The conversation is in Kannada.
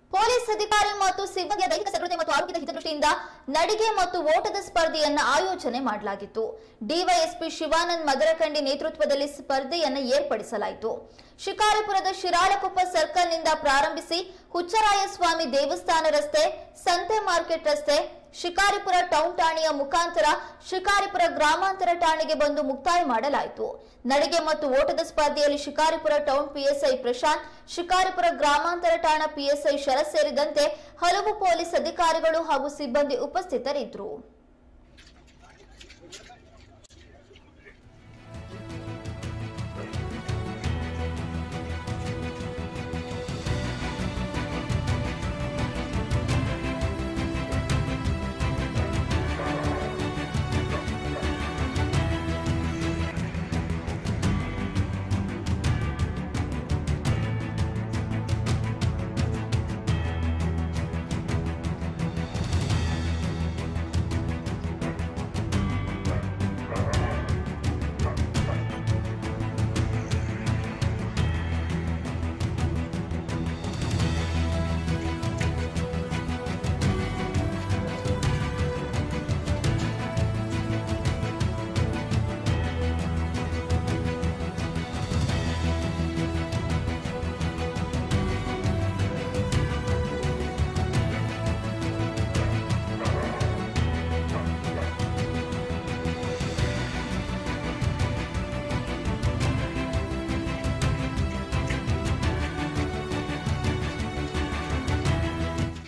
ಪೊಲೀಸ್ ಅಧಿಕಾರಿ ಮತ್ತು ಸಿಬ್ಬಂದಿಯ ದೈಹಿಕ ಸದೃಢತೆ ಮತ್ತು ಆರೋಗ್ಯದ ಹಿತದೃಷ್ಟಿಯಿಂದ ನಡಿಗೆ ಮತ್ತು ಓಟದ ಸ್ಪರ್ಧೆಯನ್ನ ಆಯೋಜನೆ ಮಾಡಲಾಗಿತ್ತು ಡಿವೈಎಸ್ಪಿ ಶಿವಾನಂದ್ ಮದರಕಂಡಿ ನೇತೃತ್ವದಲ್ಲಿ ಸ್ಪರ್ಧೆಯನ್ನ ಏರ್ಪಡಿಸಲಾಯಿತು ಶಿಕಾರಿಪುರದ ಶಿರಾಳಕೊಪ್ಪ ಸರ್ಕಲ್ನಿಂದ ಪ್ರಾರಂಭಿಸಿ ಹುಚ್ಚರಾಯಸ್ವಾಮಿ ದೇವಸ್ಥಾನ ರಸ್ತೆ ಸಂತೆ ಮಾರ್ಕೆಟ್ ರಸ್ತೆ ಶಿಕಾರಿಪುರ ಟೌನ್ ಠಾಣೆಯ ಮುಖಾಂತರ ಶಿಕಾರಿಪುರ ಗ್ರಾಮಾಂತರ ಠಾಣೆಗೆ ಬಂದು ಮುಕ್ತಾಯ ಮಾಡಲಾಯಿತು ನಡಿಗೆ ಮತ್ತು ಓಟದ ಸ್ಪರ್ಧೆಯಲ್ಲಿ ಶಿಕಾರಿಪುರ ಟೌನ್ ಪಿಎಸ್ಐ ಪ್ರಶಾಂತ್ ಶಿಕಾರಿಪುರ ಗ್ರಾಮಾಂತರ ಠಾಣಾ ಪಿಎಸ್ಐ ಶರತ್ ಸೇರಿದಂತೆ ಹಲವು ಪೊಲೀಸ್ ಅಧಿಕಾರಿಗಳು ಹಾಗೂ ಸಿಬ್ಬಂದಿ ಉಪಸ್ಥಿತರಿದ್ದರು